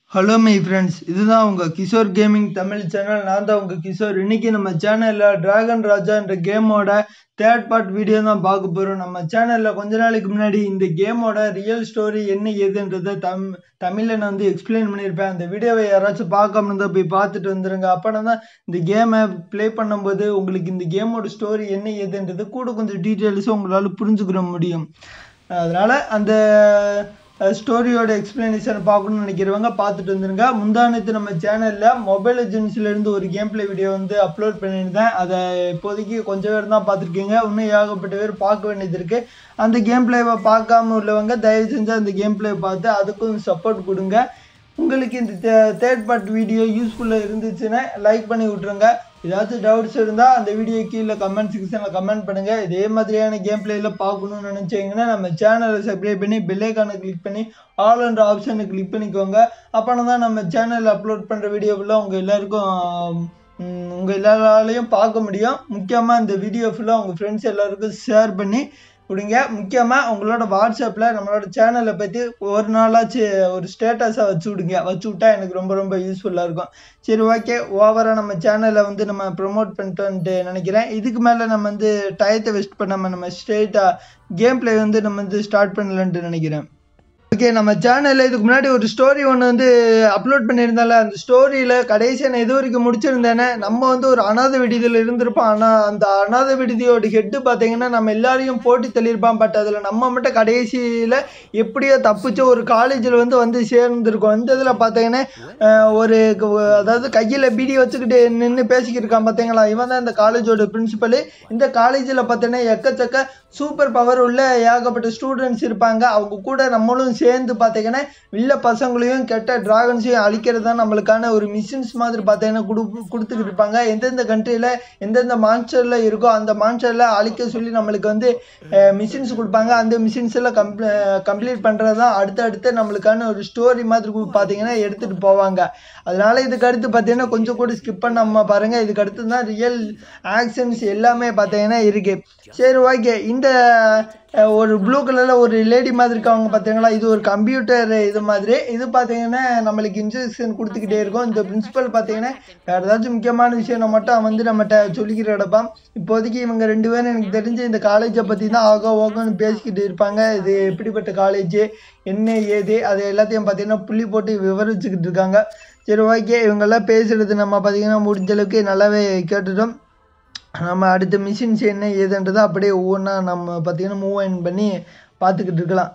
Hello my friends இதுதான் உங்கள் Kishore gaming Tamil channel நான் தான் உங்கள் கிஷோர் இன்னைக்கு நம்ம சேனலில் டிராகன் ராஜான்ற கேமோட தேர்ட் பார்ட் வீடியோ தான் பார்க்க போகிறோம் நம்ம சேனலில் கொஞ்ச நாளைக்கு முன்னாடி இந்த கேமோட ரியல் ஸ்டோரி என்ன ஏதுன்றதை தம் தமிழில் நான் வந்து எக்ஸ்பிளைன் பண்ணியிருப்பேன் அந்த வீடியோவை யாராச்சும் பார்க்காம இருந்தால் போய் பார்த்துட்டு வந்துடுங்க அப்போனா தான் இந்த கேமை ப்ளே பண்ணும்போது உங்களுக்கு இந்த கேமோட ஸ்டோரி என்ன ஏதுன்றது கூட கொஞ்சம் டீட்டெயில்ஸும் உங்களால் புரிஞ்சுக்கிற முடியும் அதனால் அந்த ஸ்டோரியோட எக்ஸ்பிளனேஷன் பார்க்கணும்னு நினைக்கிறவங்க பார்த்துட்டு வந்துருங்க முந்தானத்து நம்ம சேனலில் மொபைல் ஏஜென்சிலேருந்து ஒரு கேம் பிளே வீடியோ வந்து அப்லோட் பண்ணியிருந்தேன் அதை இப்போதைக்கு கொஞ்சம் பேர் தான் பார்த்துருக்கீங்க இன்னும் ஏகப்பட்ட பேர் பார்க்க வேண்டியது இருக்குது அந்த கேம் பிளேவை பார்க்காம உள்ளவங்க தயவு செஞ்சு அந்த கேம் பிளே பார்த்து அதுக்கும் சப்போர்ட் கொடுங்க உங்களுக்கு இந்த தேர்ட் பார்ட் வீடியோ யூஸ்ஃபுல்லாக இருந்துச்சுன்னா லைக் பண்ணி விட்ருங்க ஏதாச்சும் டவுட்ஸ் இருந்தால் அந்த வீடியோ கீழே கமெண்ட் செக்ஷனில் கமெண்ட் பண்ணுங்கள் இதே மாதிரியான கேம் பிளேயில் பார்க்கணும்னு நினச்சிங்கன்னா நம்ம சேனலை சப்ஸ்கிரைப் பண்ணி பெல்லைக்கானை கிளிக் பண்ணி ஆல் என்ற ஆப்ஷனை கிளிக் பண்ணிக்கோங்க அப்போனா தான் நம்ம சேனலில் அப்லோட் பண்ணுற வீடியோவில் உங்கள் எல்லாருக்கும் உங்கள் எல்லாராலையும் பார்க்க முடியும் முக்கியமாக இந்த வீடியோ ஃபுல்லாக உங்கள் ஃப்ரெண்ட்ஸ் எல்லாருக்கும் ஷேர் பண்ணி கொடுங்க முக்கியமாக உங்களோட வாட்ஸ்அப்பில் நம்மளோட சேனலை பற்றி ஒரு நாளாச்சு ஒரு ஸ்டேட்டஸாக வச்சு விடுங்க வச்சு விட்டா எனக்கு ரொம்ப ரொம்ப யூஸ்ஃபுல்லாக இருக்கும் சரி ஓகே ஓவராக நம்ம சேனலை வந்து நம்ம ப்ரொமோட் பண்ணிட்டோன்ட்டு நினைக்கிறேன் இதுக்கு மேலே நம்ம வந்து டயத்தை வேஸ்ட் பண்ணாமல் நம்ம ஸ்ட்ரெயிட்டாக கேம் பிளே வந்து நம்ம வந்து ஸ்டார்ட் பண்ணலன்ட்டு நினைக்கிறேன் ஓகே நம்ம சேனலில் இதுக்கு முன்னாடி ஒரு ஸ்டோரி ஒன்று வந்து அப்லோட் பண்ணியிருந்தால அந்த ஸ்டோரியில் கடைசியாக நான் இது வரைக்கும் முடிச்சிருந்தேனே நம்ம வந்து ஒரு அனாத விடுதியில் இருந்திருப்போம் ஆனால் அந்த அனாத விடுதியோட ஹெட்டு பார்த்தீங்கன்னா நம்ம எல்லாரையும் போட்டி தள்ளியிருப்பான் பட் அதில் நம்ம மட்டும் கடைசியில் எப்படியோ தப்பிச்சு ஒரு காலேஜில் வந்து வந்து சேர்ந்துருக்கோம் இந்த இதில் பார்த்தீங்கன்னா ஒரு அதாவது கையில் பீடி வச்சுக்கிட்டு நின்று பேசிக்கிட்டு இருக்கான் பார்த்தீங்களா இவன் தான் இந்த காலேஜோட பிரின்சிபலு இந்த காலேஜில் பார்த்தீங்கன்னா எக்கச்சக்க சூப்பர் பவர் உள்ள ஏகப்பட்ட ஸ்டூடெண்ட்ஸ் இருப்பாங்க அவங்க கூட நம்மளும் சேர்ந்து பார்த்தீங்கன்னா வில்ல பசங்களையும் கெட்ட டிராகன்ஸையும் அழிக்கிறது தான் நம்மளுக்கான ஒரு மிஷின்ஸ் மாதிரி பார்த்தீங்கன்னா கொடு கொடுத்துக்கிட்டு இருப்பாங்க எந்தெந்த கண்ட்ரியில் எந்தெந்த மான்ஸ்டரில் இருக்கோ அந்த மான்ஸ்டரில் அழிக்க சொல்லி நம்மளுக்கு வந்து மிஷின்ஸ் கொடுப்பாங்க அந்த மிஷின்ஸ் எல்லாம் கம்ப்ளீ கம்ப்ளீட் பண்ணுறது தான் அடுத்து அடுத்து நம்மளுக்கான ஒரு ஸ்டோரி மாதிரி பார்த்தீங்கன்னா எடுத்துகிட்டு போவாங்க அதனால இதுக்கு அடுத்து பார்த்தீங்கன்னா கொஞ்சம் கூட ஸ்கிப் பண்ணாமல் பாருங்கள் இதுக்கு அடுத்து தான் ரியல் ஆக்ஷன்ஸ் எல்லாமே பார்த்தீங்கன்னா இருக்குது சரி ஓகே இந்த ஒரு ப்ளூ கலரில் ஒரு லேடி மாதிரி இருக்காங்க பார்த்தீங்களா இது ஒரு கம்ப்யூட்டர் இது மாதிரி இது பார்த்தீங்கன்னா நம்மளுக்கு இன்ஸ்ட்ரக்ஷன் கொடுத்துக்கிட்டே இருக்கும் இந்த பிரின்சிபல் பார்த்தீங்கன்னா வேறு ஏதாச்சும் முக்கியமான விஷயம் மட்டும் வந்து நம்மகிட்ட சொல்லிக்கிற இடப்பான் இப்போதைக்கு இவங்க ரெண்டு பேரும் எனக்கு தெரிஞ்சு இந்த காலேஜை பற்றி தான் ஆகோ ஓகோன்னு பேசிக்கிட்டு இருப்பாங்க இது எப்படிப்பட்ட காலேஜ் என்ன ஏது அது எல்லாத்தையும் பார்த்தீங்கன்னா புள்ளி போட்டு விவரிச்சுக்கிட்டு இருக்காங்க சரி ஓகே இவங்கெல்லாம் பேசுகிறது நம்ம பார்த்தீங்கன்னா முடிஞ்ச அளவுக்கு நல்லாவே கேட்டுட்டோம் நம்ம அடுத்த மிஷின்ஸ் என்ன ஏதுன்றதை அப்படியே ஒவ்வொன்றா நம்ம பார்த்தீங்கன்னா மூவ் ஆன் பண்ணி பார்த்துக்கிட்டு இருக்கலாம்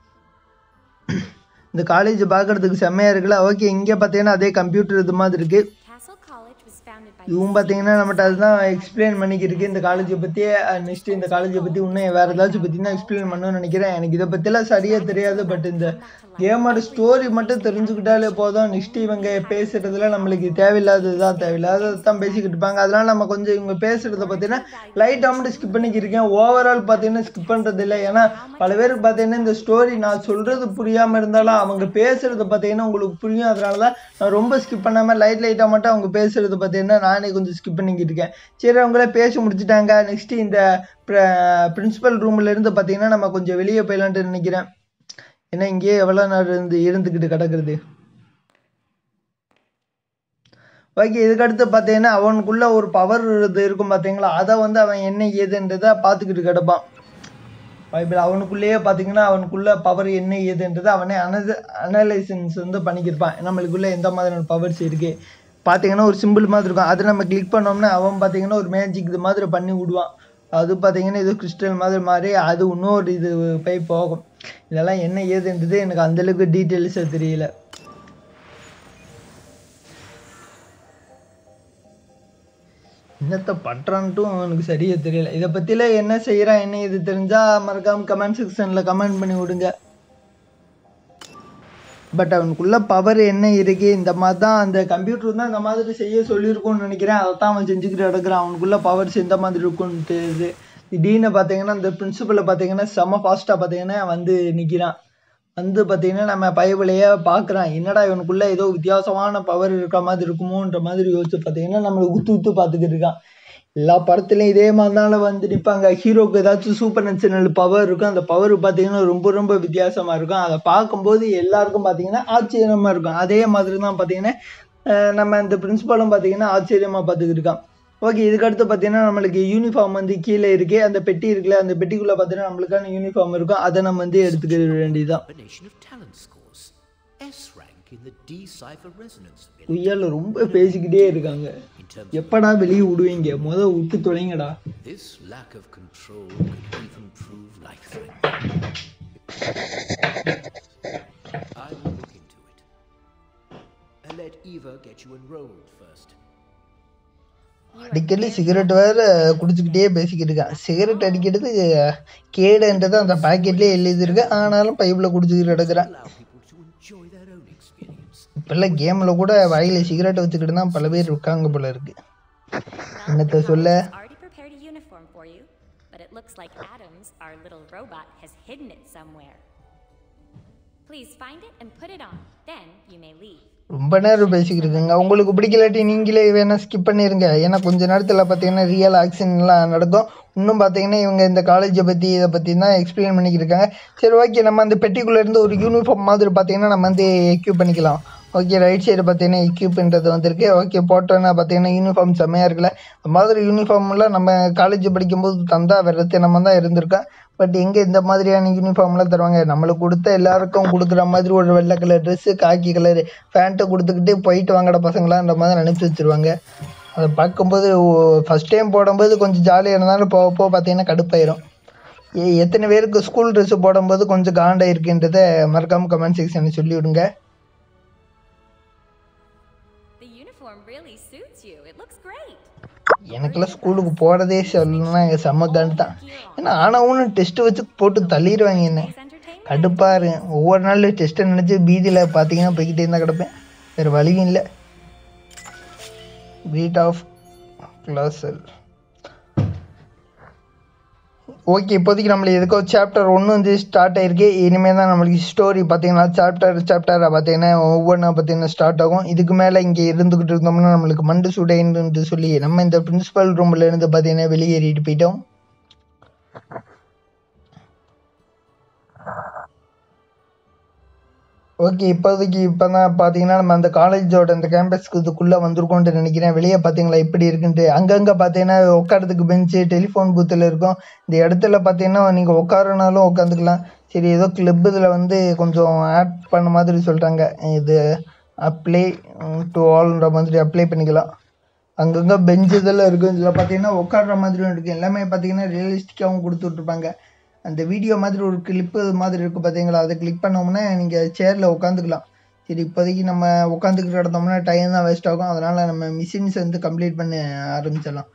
இந்த காலேஜ் பார்க்குறதுக்கு செம்மையாக இருக்குல்ல ஓகே இங்கே பார்த்தீங்கன்னா அதே கம்ப்யூட்டர் இது மாதிரி இருக்குது இதுவும் பார்த்தீங்கன்னா நம்மகிட்ட அதுதான் எக்ஸ்பிளைன் பண்ணிக்கிருக்கு இந்த காலேஜை பற்றி நெக்ஸ்ட்டு இந்த காலேஜை பற்றி இன்னும் வேறு ஏதாச்சும் பற்றி தான் எக்ஸ்பிளைன் பண்ணணும்னு நினைக்கிறேன் எனக்கு இதை பற்றிலாம் சரியாக தெரியாது பட் இந்த கேமோட ஸ்டோரி மட்டும் தெரிஞ்சுக்கிட்டாலே போதும் நெக்ஸ்ட்டு இவங்க பேசுகிறதுல நம்மளுக்கு தேவையில்லாதது தான் தேவையில்லாதது தான் பேசிக்கிட்டு இருப்பாங்க அதனால் நம்ம கொஞ்சம் இவங்க பேசுகிறத பார்த்தீங்கன்னா லைட்டாக மட்டும் ஸ்கிப் பண்ணிக்கிருக்கேன் ஓவரால் பார்த்தீங்கன்னா ஸ்கிப் பண்ணுறது இல்லை ஏன்னா பல பேருக்கு பார்த்தீங்கன்னா இந்த ஸ்டோரி நான் சொல்கிறது புரியாமல் இருந்தாலும் அவங்க பேசுகிறத பார்த்தீங்கன்னா உங்களுக்கு புரியும் அதனால தான் நான் ரொம்ப ஸ்கிப் பண்ணாமல் லைட் லைட்டாக மட்டும் அவங்க பேசுகிறத பார்த்தீங்கன்னா நானே கொஞ்சம் ஸ்கிப் பண்ணிக்கிட்டு இருக்கேன் சரி அவங்களே பேசி முடிச்சுட்டாங்க நெக்ஸ்ட்டு இந்த பிரின்சிபல் ரூம்லேருந்து பார்த்தீங்கன்னா நம்ம கொஞ்சம் வெளியே போயிடலான்ட்டு நினைக்கிறேன் ஏன்னா இங்கேயே எவ்வளோ நேரம் இருந்து இருந்துக்கிட்டு கிடக்குறது ஓகே இதுக்கடுத்து பார்த்தீங்கன்னா அவனுக்குள்ள ஒரு பவர் இது இருக்கும் பார்த்தீங்களா அதை வந்து அவன் என்ன ஏதுன்றதை பார்த்துக்கிட்டு கிடப்பான் பைபிள் அவனுக்குள்ளேயே பார்த்தீங்கன்னா அவனுக்குள்ள பவர் என்ன ஏதுன்றதை அவனே அனது அனலைசன்ஸ் வந்து பண்ணிக்கிருப்பான் நம்மளுக்குள்ள எந்த மாதிரியான பவர்ஸ் இருக்குது பார்த்தீங்கன்னா ஒரு சிம்பிள் மாதிரி இருக்கும் அதை நம்ம கிளிக் பண்ணோம்னா அவன் பார்த்தீங்கன்னா ஒரு மேஜிக் இது மாதிரி பண்ணி விடுவான் அது பார்த்தீங்கன்னா இது கிறிஸ்டல் மாதிரி மாறி அது இன்னொரு இது போய் போகும் இதெல்லாம் என்ன ஏதுன்றது எனக்கு அந்தளவுக்கு டீட்டெயில்ஸாக தெரியல என்னத்தை பண்ணுறான்ட்டும் எனக்கு சரியாக தெரியல இதை பற்றிலாம் என்ன செய்கிறான் என்ன இது தெரிஞ்சால் மறக்காமல் கமெண்ட் செக்ஷனில் கமெண்ட் பண்ணி விடுங்க பட் அவனுக்குள்ள பவர் என்ன இருக்குது இந்த மாதிரி தான் அந்த கம்ப்யூட்டர் தான் இந்த மாதிரி செய்ய சொல்லியிருக்கும்னு நினைக்கிறேன் அதை தான் அவன் செஞ்சுக்கிட்டு கிடக்குறான் அவனுக்குள்ள பவர்ஸ் எந்த மாதிரி இருக்கும்னு தெரியுது திடீர்னு பார்த்தீங்கன்னா இந்த பிரின்சிபலை பார்த்தீங்கன்னா செம்ம ஃபாஸ்ட்டாக பார்த்தீங்கன்னா வந்து நிற்கிறான் வந்து பார்த்தீங்கன்னா நம்ம பைபிளையே பார்க்குறான் என்னடா இவனுக்குள்ள ஏதோ வித்தியாசமான பவர் இருக்கிற மாதிரி இருக்குமோன்ற மாதிரி யோசிச்சு பார்த்தீங்கன்னா நம்மளை உத்து உத்து பார்த்துக்கிட்டு இருக்கான் எல்லா படத்துலையும் இதே மாதிரி தானே வந்து நிற்பாங்க ஹீரோக்கு ஏதாச்சும் சூப்பர் நேச்சுரல் பவர் இருக்கும் அந்த பவர் பார்த்தீங்கன்னா ரொம்ப ரொம்ப வித்தியாசமாக இருக்கும் அதை பார்க்கும்போது எல்லாருக்கும் பார்த்தீங்கன்னா ஆச்சரியமாக இருக்கும் அதே மாதிரி தான் பார்த்தீங்கன்னா அஹ் நம்ம இந்த பிரின்சிபாலும் பார்த்தீங்கன்னா ஆச்சரியமாக பார்த்துக்கிட்டு இருக்கான் ஓகே இதுக்கடுத்து பார்த்தீங்கன்னா நம்மளுக்கு யூனிஃபார்ம் வந்து கீழே இருக்கு அந்த பெட்டி இருக்குல்ல அந்த பெட்டிக்குள்ளே பார்த்தீங்கன்னா நம்மளுக்கான யூனிஃபார்ம் இருக்கும் அதை நம்ம வந்து எடுத்துக்க வேண்டியதுதான் combination of talent scores. S rank in the D cipher resonance ability. உய்யால ரொம்ப பேசிக்கிட்டே இருக்காங்க In terms எப்படா வெளியே விடுவீங்க முத விட்டு தொலைங்கடா this lack of control could even prove life threatening. I will look into it. And let Eva get you enrolled first. அடிக்கடி சிகரெட் வேற குடிச்சுக்கிட்டே பேசிக்கிட்டு இருக்கான் சிகரெட் அடிக்கிறது கேடுன்றது அந்த பாக்கெட்லேயே எழுதியிருக்கு ஆனாலும் பைப்பில் குடிச்சுக்கிட்டு கிடக்குறான் Allow people to enjoy their own experience. இப்பெல்லாம் கேமில் கூட வாயில சிகரெட் வச்சுக்கிட்டு தான் பல பேர் இருக்காங்க போல இருக்கு Well, என்னத்த the சொல்ல? college has already prepared a uniform for you, but it looks like Adams, our little robot, has hidden it somewhere. Please find it and put it on. Then you may leave. ரொம்ப நேரம் பேசிக்கிட்டு இருக்குங்க உங்களுக்கு பிடிக்கலாட்டி நீங்களே வேணா skip பண்ணிருங்க ஏன்னா கொஞ்ச நேரத்தில் பார்த்தீங்கன்னா ரியல் ஆக்ஷன்லாம் நடக்கும் இன்னும் பார்த்தீங்கன்னா இவங்க இந்த காலேஜை பற்றி இதை பற்றி தான் எக்ஸ்பிளைன் பண்ணிக்கிட்டு இருக்காங்க சரி ஓகே நம்ம அந்த பெட்டிக்குள்ளே இருந்து ஒரு யூனிஃபார்ம் மாதிரி பார்த்தீங்கன்னா நம்ம வந்து எக்யூப் பண்ணிக்கலாம் ஓகே ரைட் சைடு பார்த்தீங்கன்னா எக்யூப்ன்றது வந்திருக்கு ஓகே போட்டோன்னா பார்த்தீங்கன்னா யூனிஃபார்ம் செம்மையாக இருக்குல்ல அந்த மாதிரி யூனிஃபார்ம்லாம் நம்ம காலேஜ் படிக்கும்போது தந்தா வெறுத்து நம்ம தான் இருந்திருக்கோம் பட் எங்கே இந்த மாதிரியான யூனிஃபார்ம்லாம் தருவாங்க நம்மளுக்கு கொடுத்த எல்லாருக்கும் கொடுக்குற மாதிரி ஒரு வெள்ளை கலர் ட்ரெஸ்ஸு காக்கி கலர் பேண்ட்டை கொடுத்துக்கிட்டு போயிட்டு வாங்கட பசங்களான்ற மாதிரி அனுப்பிச்சி வச்சிருவாங்க அதை பார்க்கும்போது ஃபஸ்ட் டைம் போடும்போது கொஞ்சம் ஜாலியாக இருந்தாலும் போக போக பார்த்தீங்கன்னா கடுப்பாயிரும் எ- எத்தனை பேருக்கு ஸ்கூல் ட்ரெஸ்ஸு போடும்போது கொஞ்சம் காண்டா இருக்குன்றதை மறக்காமல் கமெண்ட் செக்ஷனில் சொல்லி விடுங்க The uniform really suits you. It looks great. எனக்கெல்லாம் ஸ்கூலுக்கு போகிறதே சொல்லணும்னா செம்ம காண்டு தான் ஏன்னா ஆனவனும் டெஸ்ட்டு வச்சு போட்டு தள்ளிடுவாங்க என்ன It's entertainment. கடுப்பாரு ஒவ்வொரு நாள் டெஸ்ட்டை நினச்சி பீதியில் பார்த்தீங்கன்னா போய்கிட்டே இருந்தால் கிடப்பேன் வேறு வழியும் இல்லை பீட் ஆஃப் கிளாஸல் ஓகே இப்போதைக்கு நம்மளுக்கு எதுக்கோ சாப்டர் ஒன்று வந்து ஸ்டார்ட் ஆயிருக்கு இனிமேல் தான் நம்மளுக்கு ஸ்டோரி பார்த்தீங்கன்னா சாப்டர் சாப்டராக பார்த்தீங்கன்னா ஒவ்வொன்றா பார்த்தீங்கன்னா ஸ்டார்ட் ஆகும் இதுக்கு மேலே இங்கே இருந்துக்கிட்டு இருந்தோம்னா நம்மளுக்கு மண்டு சுடைன்னு சொல்லி நம்ம இந்த பிரின்சிபல் ரூமில் இருந்து பார்த்தீங்கன்னா வெளியேறிட்டு போயிட்டோம் ஓகே இப்போதைக்கு இப்போ தான் பார்த்தீங்கன்னா நம்ம அந்த காலேஜோட அந்த கேம்பஸ்க்கு இதுக்குள்ளே வந்திருக்கோம்னு நினைக்கிறேன் வெளியே பார்த்தீங்களா எப்படி இருக்குன்ட்டு அங்கங்கே பார்த்தீங்கன்னா உட்காரத்துக்கு பெஞ்சு டெலிஃபோன் பூத்தில் இருக்கும் இந்த இடத்துல பார்த்தீங்கன்னா நீங்கள் உட்காரனாலும் உட்காந்துக்கலாம் சரி ஏதோ கிளப் இதில் வந்து கொஞ்சம் ஆட் பண்ண மாதிரி சொல்கிறாங்க இது அப்ளை டு ஆல்ன்ற மாதிரி அப்ளை பண்ணிக்கலாம் அங்கங்கே பெஞ்ச் இதெல்லாம் இருக்கும் இதில் பார்த்தீங்கன்னா உட்கார்ற மாதிரியும் இருக்குது எல்லாமே பார்த்தீங்கன்னா ரியலிஸ்டிக்காகவும் கொடுத்துட்ருப்பாங்க அந்த வீடியோ மாதிரி ஒரு கிளிப்பு மாதிரி இருக்குது பார்த்தீங்களா அதை கிளிக் பண்ணோம்னா நீங்கள் சேரில் உட்காந்துக்கலாம் சரி இப்போதைக்கு நம்ம உட்காந்துக்கிட்டு கிடந்தோம்னா டைம் தான் வேஸ்ட் ஆகும் அதனால் நம்ம மிஷின்ஸ் வந்து கம்ப்ளீட் பண்ண ஆரம்பிச்சிடலாம்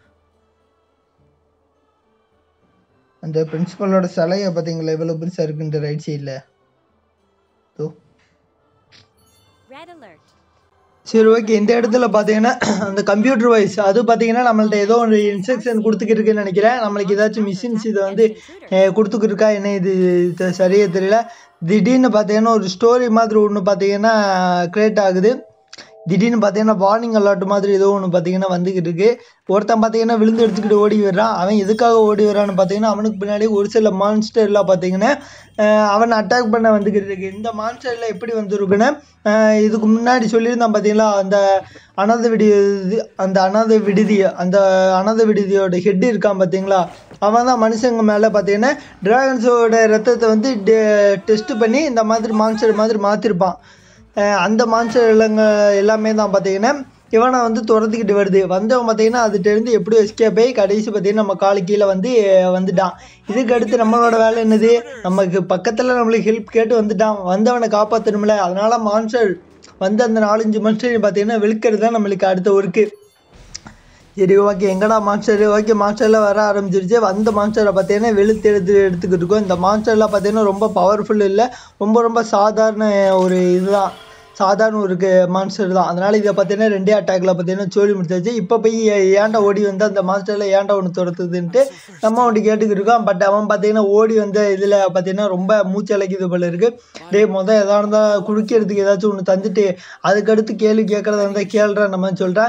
அந்த பிரின்சிபலோட சிலையை பார்த்தீங்களா எவ்வளோ பெருசாக இருக்குன்ற ரைட் சைடில் ஸோ Red alert. சரி ஓகே இந்த இடத்துல பார்த்தீங்கன்னா அந்த கம்ப்யூட்டர் வைஸ் அது பார்த்தீங்கன்னா நம்மள்ட்ட ஏதோ ஒரு இன்ஸ்ட்ரக்ஷன் கொடுத்துக்கிருக்குன்னு நினைக்கிறேன் நம்மளுக்கு ஏதாச்சும் மிஷின்ஸ் இதை வந்து கொடுத்துக்கிருக்கா என்ன இது இது சரியா தெரியல திடீர்னு பார்த்தீங்கன்னா ஒரு ஸ்டோரி மாதிரி ஒன்று பார்த்தீங்கன்னா க்ரியேட் ஆகுது திடீர்னு பார்த்தீங்கன்னா வார்னிங் அலர்ட் மாதிரி ஏதோ ஒன்று பார்த்தீங்கன்னா வந்துக்கிட்டு இருக்கு ஒருத்தன் பார்த்தீங்கன்னா விழுந்து எடுத்துக்கிட்டு ஓடி வர்றான் அவன் எதுக்காக ஓடி வர்றான்னு பார்த்தீங்கன்னா அவனுக்கு பின்னாடி ஒரு சில மான்ஸ்டர்லாம் பார்த்தீங்கன்னா அஹ் அவனை அட்டாக் பண்ண வந்துக்கிட்டு இருக்கு இந்த மான்ஸ்டர்ல எப்படி வந்திருக்குன்னு அஹ் இதுக்கு முன்னாடி சொல்லியிருந்தான் பார்த்தீங்களா அந்த அனாதை விடுதி அந்த அனாதை விடுதி அந்த அனாதை விடுதியோட ஹெட் இருக்கான் பார்த்தீங்களா அவன் தான் மனுஷங்க மேலே பார்த்தீங்கன்னா டிராகன்ஸோட ரத்தத்தை வந்து டெஸ்ட் பண்ணி இந்த மாதிரி மான்ஸ்டர் மாதிரி மாற்றிருப்பான் அஹ் அந்த மான்ஸ்டர் இல்லைங்க எல்லாமே தான் பார்த்தீங்கன்னா இவனை வந்து துரத்திக்கிட்டு வருது வந்தவன் பார்த்தீங்கன்னா அதுகிட்டேருந்து எப்படியோ எஸ்கேப் ஆகி கடைசி பார்த்தீங்கன்னா நம்ம காலு கீழே வந்து வந்துட்டான் இதுக்கு அடுத்து நம்மளோட வேலை என்னது நமக்கு பக்கத்தில் நம்மளுக்கு ஹெல்ப் கேட்டு வந்துட்டான் வந்தவனை காப்பாற்றணும்ல அதனால மான்ஸ்டர் வந்து அந்த நாலஞ்சு மான்ஸ்டர் பார்த்தீங்கன்னா வெளுக்கிறது தான் நம்மளுக்கு அடுத்த ஒர்க்கு சரி ஓகே எங்கடா மான்ஸ்டர் ஓகே மான்ஸ்டர்லாம் வர ஆரம்பிச்சிருச்சு வந்த மான்ஸ்டரை பார்த்தீங்கன்னா வெளுத்து எடுத்து எடுத்துக்கிட்டு இருக்கோம் இந்த மான்ஸ்டர்லாம் பார்த்தீங்கன்னா ரொம்ப பவர்ஃபுல் இல்லை ரொம்ப ரொம்ப சாதாரண ஒரு இதுதான் சாதாரண ஒரு மான்ஸ்டர் தான் அதனால் இதை பார்த்தீங்கன்னா ரெண்டே அட்டாக்ல பார்த்தீங்கன்னா சோழி முடிச்சாச்சு இப்போ போய் ஏ- ஏன்டா ஓடி வந்து அந்த மான்ஸ்டரில் ஏன்டா ஒன்று துரத்துதுன்ட்டு நம்ம அவன்ட்டு கேட்டுக்கிட்டு இருக்கோம் பட் அவன் பார்த்தீங்கன்னா ஓடி வந்த இதில் பார்த்தீங்கன்னா ரொம்ப மூச்சலைக்குது போல இருக்கு டேய் மொதல் எதா இருந்தால் குடிக்கிறதுக்கு ஏதாச்சும் ஒன்று தந்துட்டு அதுக்கடுத்து கேள்வி கேட்குறதா இருந்தால் கேள்றா நம்ம சொல்கிறேன்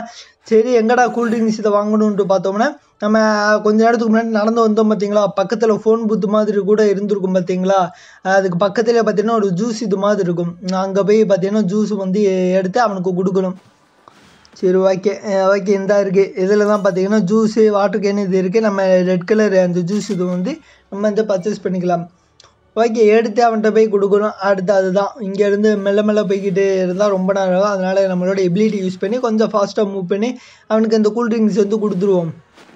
சரி எங்கடா கூல்ட்ரிங்க்ஸ் இதை வாங்கணுன்ட்டு பார்த்தோம்னா நம்ம கொஞ்ச நேரத்துக்கு முன்னாடி நடந்து வந்தோம் பார்த்தீங்களா பக்கத்தில் ஃபோன் பூத்து மாதிரி கூட இருந்திருக்கும் பார்த்தீங்களா அதுக்கு பக்கத்தில் பார்த்தீங்கன்னா ஒரு ஜூஸ் இது மாதிரி இருக்கும் அங்கே போய் பார்த்தீங்கன்னா ஜூஸ் வந்து எடுத்து அவனுக்கு கொடுக்கணும் சரி ஓகே ஓகே இந்த இருக்குது இதில் தான் பார்த்தீங்கன்னா ஜூஸு வாட்டர் கேன் இது இருக்குது நம்ம ரெட் கலர் அந்த ஜூஸ் இது வந்து நம்ம வந்து பர்ச்சேஸ் பண்ணிக்கலாம் ஓகே எடுத்து அவன்கிட்ட போய் கொடுக்கணும் அடுத்து அதுதான் இங்கேருந்து மெல்ல மெல்ல போய்கிட்டு இருந்தால் ரொம்ப நேரம் ஆகும் அதனால் நம்மளோட எபிலிட்டி யூஸ் பண்ணி கொஞ்சம் ஃபாஸ்ட்டாக மூவ் பண்ணி அவனுக்கு அந்த கூல்ட்ரிங்க்ஸ் வந்து கொடுத்துருவோம்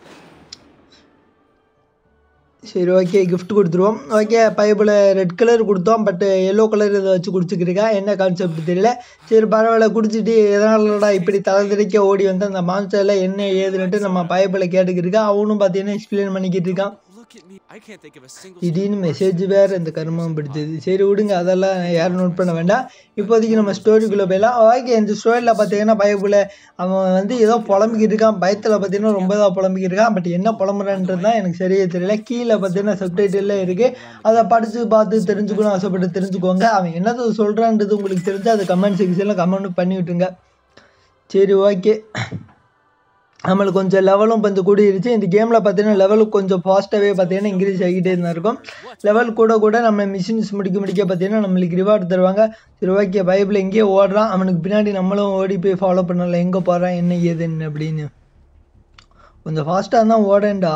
சரி ஓகே gift கொடுத்துருவோம் ஓகே பைப்பில் ரெட் கலர் கொடுத்தோம் பட் எல்லோ கலர் இதை வச்சு குடிச்சிக்கிருக்கா என்ன கான்செப்ட் தெரியல சரி பரவாயில்ல குடிச்சிட்டு எதனாலடா இப்படி தலை திரிக்க ஓடி வந்து அந்த மான்ஸ்டரில் என்ன ஏதுன்னுட்டு நம்ம பைப்பில் கேட்டுக்கிருக்கா அவனும் பார்த்தீங்கன்னா எக்ஸ்பிளைன் பண்ணிக்கிட்டு இருக்கான் Look at me. I can't think of a single. திடீர்னு மெசேஜ் வேறு இந்த கருமம் பிடிச்சது சரி விடுங்க அதெல்லாம் யாரும் நோட் பண்ண வேண்டாம் இப்போதைக்கு நம்ம ஸ்டோரிக்குள்ளே போயிடலாம் ஓகே இந்த ஸ்டோரியில் பார்த்தீங்கன்னா பயப்புல அவன் வந்து ஏதோ புலம்பிக்கிட்டு இருக்கான் பயத்தில் பார்த்தீங்கன்னா ரொம்ப தான் புலம்பிக்கிட்டு இருக்கான் பட் என்ன புலம்புறான்றது தான் எனக்கு சரியே தெரியல கீழே பார்த்தீங்கன்னா சப்டைட்டில் இருக்குது அதை படித்து பார்த்து தெரிஞ்சுக்கணும் ஆசைப்பட்டு தெரிஞ்சுக்கோங்க அவன் என்னது சொல்கிறான்றது உங்களுக்கு தெரிஞ்சு அதை கமெண்ட் செக்ஷனில் கமெண்ட் பண்ணி விட்டுருங்க சரி ஓகே நம்மளுக்கு கொஞ்சம் லெவலும் கொஞ்சம் கூடிருச்சு இந்த கேமில் பார்த்தீங்கன்னா லெவலுக்கு கொஞ்சம் ஃபாஸ்ட்டாகவே பார்த்தீங்கன்னா இன்க்ரீஸ் ஆகிட்டே தான் இருக்கும் லெவல் கூட கூட நம்ம மிஷின்ஸ் முடிக்க முடிக்க பார்த்தீங்கன்னா நம்மளுக்கு ரிவார்டு தருவாங்க சரி ஓகே பைபிள் எங்கேயோ ஓடுறான் அவனுக்கு பின்னாடி நம்மளும் ஓடி போய் ஃபாலோ பண்ணல எங்கே போகிறான் என்ன ஏதுன்னு அப்படின்னு கொஞ்சம் ஃபாஸ்ட்டாக இருந்தால் ஓடேன்டா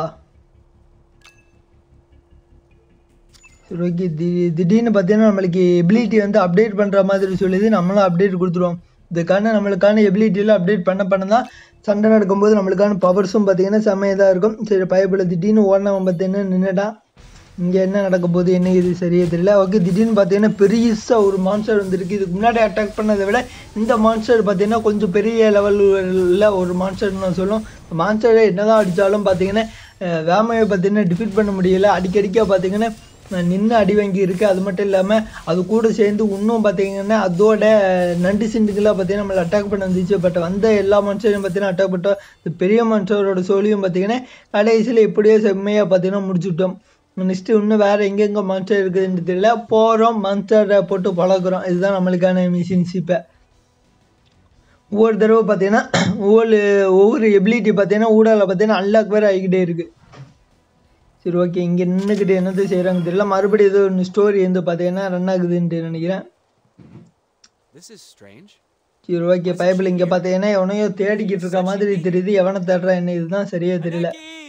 சரி ஓகே தி திடீர்னு பார்த்தீங்கன்னா நம்மளுக்கு எபிலிட்டி வந்து அப்டேட் பண்ணுற மாதிரி சொல்லுது நம்மளும் அப்டேட் கொடுத்துருவோம் இதுக்கான நம்மளுக்கான எபிலிட்டியில் அப்டேட் பண்ண பண்ண தான் சண்டை நடக்கும்போது நம்மளுக்கான பவர்ஸும் பார்த்தீங்கன்னா செம்மையாக தான் இருக்கும் சரி பயப்பில் திடீர்னு ஓடினவன் பார்த்தீங்கன்னா நின்றுட்டான் இங்கே என்ன நடக்க போகுது என்ன இது சரியே தெரியல ஓகே திடீர்னு பார்த்தீங்கன்னா பெருசாக ஒரு மான்ஸ்டர் வந்திருக்கு இதுக்கு முன்னாடி அட்டாக் பண்ணதை விட இந்த மான்ஸ்டர் பார்த்தீங்கன்னா கொஞ்சம் பெரிய லெவலில் ஒரு மான்ஸ்டர்னு நான் சொல்லும் மான்ஸ்டரை என்னதான் அடித்தாலும் பார்த்தீங்கன்னா அஹ், வேமையை பார்த்தீங்கன்னா டிஃபீட் பண்ண முடியல அடிக்கடிக்க பார்த்தீங்கன்னா நின்று அடி வாங்கி இருக்கு அது மட்டும் இல்லாமல் அது கூட சேர்ந்து இன்னும் பார்த்தீங்கன்னா அதோட நண்டு சிண்டுக்கெல்லாம் பார்த்தீங்கன்னா நம்மளை அட்டாக் பண்ண வந்துச்சு பட் வந்த எல்லா மனுஷரையும் பார்த்தீங்கன்னா அட்டாக் பண்ணிட்டோம் இந்த பெரிய மனுஷரோட சோழியும் பார்த்தீங்கன்னா கடைசியில் எப்படியோ செம்மையாக பார்த்தீங்கன்னா முடிச்சுட்டோம் நெக்ஸ்ட்டு இன்னும் வேறு எங்கெங்கே மான்ஸ்டர் இருக்குதுன்னு தெரியல போகிறோம் மான்ஸ்டரை போட்டு பழகுறோம் இதுதான் நம்மளுக்கான மிஷின்ஸ் இப்போ ஒவ்வொரு தடவை பார்த்தீங்கன்னா ஒவ்வொரு ஒவ்வொரு எபிலிட்டி பார்த்தீங்கன்னா ஊடால பார்த்தீங்கன்னா அன்லாக் வேறு ஆகிக்கிட்டே இருக்குது சரி ஓகே இங்கே நின்றுக்கிட்டு என்னது செய்கிறாங்க தெரியல மறுபடியும் ஏதோ ஒன்று ஸ்டோரி வந்து பார்த்தீங்கன்னா ரன் ஆகுதுன்ட்டு நினைக்கிறேன் This is strange. சரி ஓகே பைபிள் இங்கே பார்த்தீங்கன்னா எவனையோ தேடிக்கிட்டு இருக்க மாதிரி தெரியுது எவனை தேடுறா என்ன இதுதான் சரியா தெரியல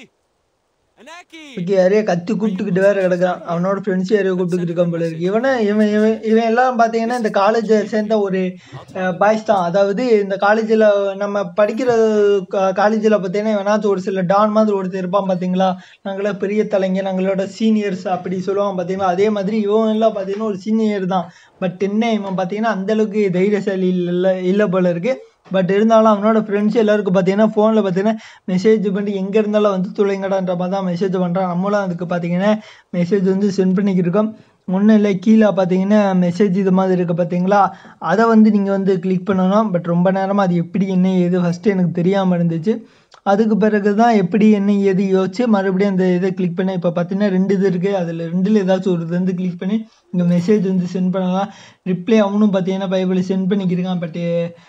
Anaki! Anaki! ஓகே யாரையோ கத்தி கூப்பிட்டுக்கிட்டு வேற கிடக்குறான் அவனோட ஃப்ரெண்ட்ஸ் யாரையோ கூப்பிட்டுக்கிட்டு இருக்கான் போல இருக்கு இவனை இவன் இவன் இவன் எல்லாம் பார்த்தீங்கன்னா இந்த காலேஜை சேர்ந்த ஒரு பாய்ஸ் தான் அதாவது இந்த காலேஜில் நம்ம படிக்கிற காலேஜில் பார்த்தீங்கன்னா இவனாச்சும் ஒரு சில டான் மாதிரி ஒருத்தர் இருப்பான் பார்த்தீங்களா நாங்களாம் பெரிய தலைங்க நாங்களோட சீனியர்ஸ் அப்படி சொல்லுவாங்க பார்த்தீங்களா அதே மாதிரி இவன் எல்லாம் பார்த்தீங்கன்னா ஒரு சீனியர் தான் பட் என்ன இவன் பார்த்தீங்கன்னா அந்த அளவுக்கு தைரியசாலி இல்லை இல்லை போல இருக்கு பட் இருந்தாலும் அவனோட ஃப்ரெண்ட்ஸ் எல்லாருக்கும் பார்த்தீங்கன்னா ஃபோனில் பார்த்தீங்கன்னா மெசேஜ் பண்ணி எங்கே இருந்தாலும் வந்து துளைங்கடான்ற மாதிரி தான் மெசேஜ் பண்ணுறான் நம்மளும் அதுக்கு பார்த்தீங்கன்னா மெசேஜ் வந்து சென்ட் பண்ணிக்கிட்டு இருக்கோம் ஒன்றும் இல்லை கீழே பார்த்தீங்கன்னா மெசேஜ் இது மாதிரி இருக்குது பார்த்தீங்களா அதை வந்து நீங்கள் வந்து கிளிக் பண்ணணும் பட் ரொம்ப நேரமாக அது எப்படி என்ன ஏது ஃபஸ்ட்டு எனக்கு தெரியாமல் இருந்துச்சு அதுக்கு பிறகு தான் எப்படி என்ன ஏது யோசிச்சு மறுபடியும் அந்த இதை கிளிக் பண்ண இப்போ பார்த்தீங்கன்னா ரெண்டு இது இருக்குது அதில் ரெண்டில் ஏதாச்சும் ஒரு இது வந்து கிளிக் பண்ணி இங்கே மெசேஜ் வந்து சென்ட் பண்ணலாம் ரிப்ளை அவனும் பார்த்தீங்கன்னா பைபிள் சென்ட் பண்ணிக்கிருக்கான் பட்டு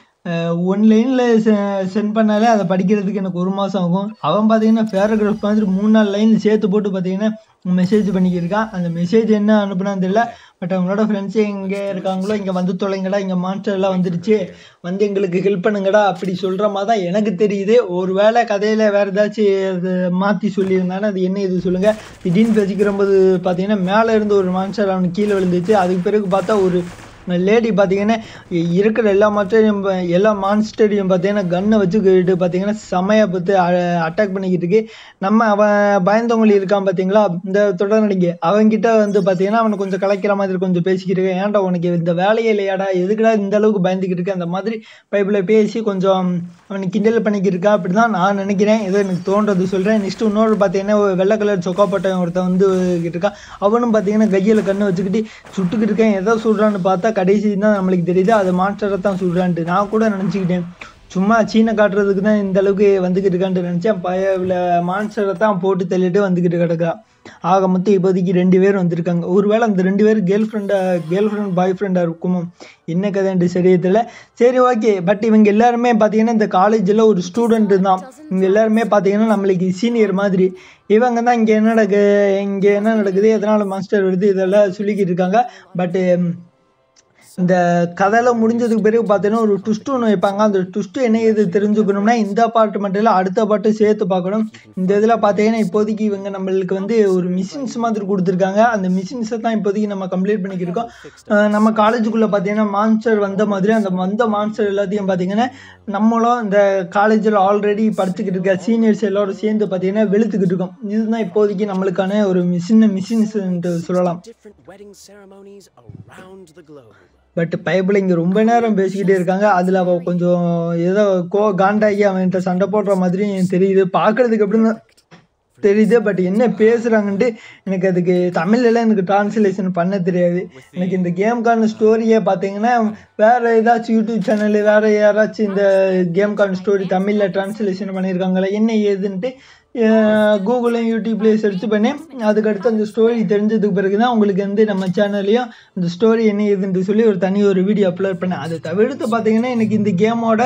ஒன்லைனில் சென்ட் பண்ணாலே அதை படிக்கிறதுக்கு எனக்கு ஒரு மாதம் ஆகும் அவன் பார்த்தீங்கன்னா பேராகிராஃப் மாதிரி மூணு நாலு லைன் சேர்த்து போட்டு பார்த்தீங்கன்னா மெசேஜ் பண்ணிக்கிருக்கான் அந்த மெசேஜ் என்ன அனுப்புனான்னு தெரியல பட் அவங்களோட ஃப்ரெண்ட்ஸு எங்கே இருக்காங்களோ இங்கே வந்து தொலைங்கடா இங்கே மான்ஸ்டர் எல்லாம் வந்துடுச்சு வந்து எங்களுக்கு ஹெல்ப் பண்ணுங்கடா அப்படி சொல்கிற மாதிரி தான் எனக்கு தெரியுது ஒரு வேளை கதையில் வேறு ஏதாச்சும் அது மாற்றி சொல்லியிருந்தானே அது என்ன இது சொல்லுங்கள் திடீர்னு பேசிக்கிற போது பார்த்தீங்கன்னா மேலே இருந்து ஒரு மான்ஸ்டர் அவனுக்கு கீழே விழுந்துச்சு அதுக்கு பிறகு பார்த்தா ஒரு லேடி பார்த்தீங்கன்னா இ- இருக்கிற எல்லா மாஸ்டரையும் ப- எல்லா மான்ஸ்டரையும் பார்த்தீங்கன்னா கன்னை வச்சுக்கிட்டு பார்த்தீங்கன்னா செமையாக பார்த்து அட்டாக் பண்ணிக்கிட்டு இருக்கு நம்ம அவன் பயந்தவங்களி இருக்கான் பார்த்தீங்களா இந்த தொடர்நடிகை அவன்கிட்ட வந்து பார்த்தீங்கன்னா அவனை கொஞ்சம் கலைக்கிற மாதிரி கொஞ்சம் பேசிக்கிட்டு இருக்கேன் ஏன்டா உனக்கு இந்த வேலையே இல்லையாடா எதுக்குடா இந்த அளவுக்கு பயந்துக்கிட்டு இருக்க அந்த மாதிரி பைப்பில் பேசி கொஞ்சம் அவனை கிண்டல் பண்ணிக்கிட்டு இருக்கா அப்படி தான் நான் நினைக்கிறேன் ஏதோ எனக்கு தோன்றது சொல்கிறேன் நெக்ஸ்ட் இன்னொரு பார்த்தீங்கன்னா ஒரு வெள்ளை கலர் சொக்கா போட்டவன் ஒருத்தன் வந்து கிட்டு இருக்கான் அவனும் பார்த்தீங்கன்னா கையில் கண்ணு வச்சுக்கிட்டு சுட்டுக்கிட்டு இருக்கேன் எதை சுடுறான்னு பார்த்தா கடைசி தான் நம்மளுக்கு தெரியுது அது மாஸ்டரை தான் சுடுறான்ட்டு நான் கூட நினச்சிக்கிட்டேன் சும்மா சீனை காட்டுறதுக்கு தான் இந்த அளவுக்கு வந்துக்கிட்டு இருக்கான்ட்டு நினச்சேன் பய மான்சரை தான் போட்டு தள்ளிட்டு வந்துக்கிட்டு கிடக்கான் ஆக மொத்தம் இப்போதைக்கு ரெண்டு பேர் வந்திருக்காங்க ஒருவேளை அந்த ரெண்டு பேர் கேர்ள் ஃப்ரெண்டா கேர்ள் ஃப்ரெண்ட் பாய் ஃப்ரெண்டாக இருக்குமோ என்ன கதைன்ட்டு சரியே தெரியல சரி ஓகே பட் இவங்க எல்லாருமே பார்த்தீங்கன்னா இந்த காலேஜில் ஒரு ஸ்டூடெண்ட் தான் இவங்க எல்லாருமே பார்த்தீங்கன்னா நம்மளுக்கு சீனியர் மாதிரி இவங்க தான் இங்கே என்ன நடக்கு இங்கே என்ன நடக்குது எதனால் மாஸ்டர் வருது இதெல்லாம் சொல்லிக்கிட்டு இருக்காங்க பட்டு இந்த கதையெல்லாம் முடிஞ்சதுக்கு பிறகு பார்த்தீங்கன்னா ஒரு ட்விஸ்ட் ஒன்று வைப்பாங்க அந்த ட்விஸ்ட் என்ன இது தெரிஞ்சுக்கணும்னா இந்த பாட்டு மட்டும் இல்லை அடுத்த பாட்டு சேர்த்து பார்க்கணும் இந்த இதில் பார்த்தீங்கன்னா இப்போதைக்கு இவங்க நம்மளுக்கு வந்து ஒரு மிஷின்ஸ் மாதிரி கொடுத்துருக்காங்க அந்த மிஷின்ஸை தான் இப்போதைக்கு நம்ம கம்ப்ளீட் பண்ணிக்கிருக்கோம் அஹ் நம்ம காலேஜுக்குள்ளே பார்த்தீங்கன்னா மான்ஸ்டர் வந்த மாதிரி அந்த வந்த மான்ஸ்டர் எல்லாத்தையும் பார்த்தீங்கன்னா நம்மளும் இந்த காலேஜில் ஆல்ரெடி படிச்சுக்கிட்டு இருக்க சீனியர்ஸ் எல்லாரும் சேர்ந்து பார்த்தீங்கன்னா வெளுத்துக்கிட்டு இருக்கோம் இதுதான் இப்போதைக்கு நம்மளுக்கான ஒரு சின்ன மிஷின்ஸ் சொல்லலாம் Different wedding ceremonies around the globe. But பைபிள் இங்கே ரொம்ப நேரம் பேசிக்கிட்டே இருக்காங்க அதில் அவள் கொஞ்சம் ஏதோ கோ காண்டாகி அவன்கிட்ட சண்டை போடுற மாதிரி தெரியுது பார்க்கறதுக்கு எப்படின்னு தெரியுது பட் என்ன பேசுகிறாங்கன்ட்டு எனக்கு அதுக்கு தமிழ்லலாம் எனக்கு டிரான்ஸ்லேஷன் பண்ண தெரியாது எனக்கு இந்த கேம்கான ஸ்டோரியே பார்த்தீங்கன்னா வேறு ஏதாச்சும் யூடியூப் சேனல் வேறு யாராச்சும் இந்த கேம்கான ஸ்டோரி தமிழில் டிரான்ஸ்லேஷன் பண்ணியிருக்காங்களா என்ன ஏதுன்ட்டு கூகுளையும் யூடியூப்லேயும் சர்ச் பண்ணி அதுக்கடுத்து அந்த ஸ்டோரி தெரிஞ்சதுக்கு பிறகு தான் உங்களுக்கு வந்து நம்ம சேனல்லையும் அந்த ஸ்டோரி என்ன ஏதுன்ட்டு சொல்லி ஒரு தனி ஒரு வீடியோ அப்லோட் பண்ணேன் அதை தவிர்த்து பார்த்தீங்கன்னா எனக்கு இந்த கேமோட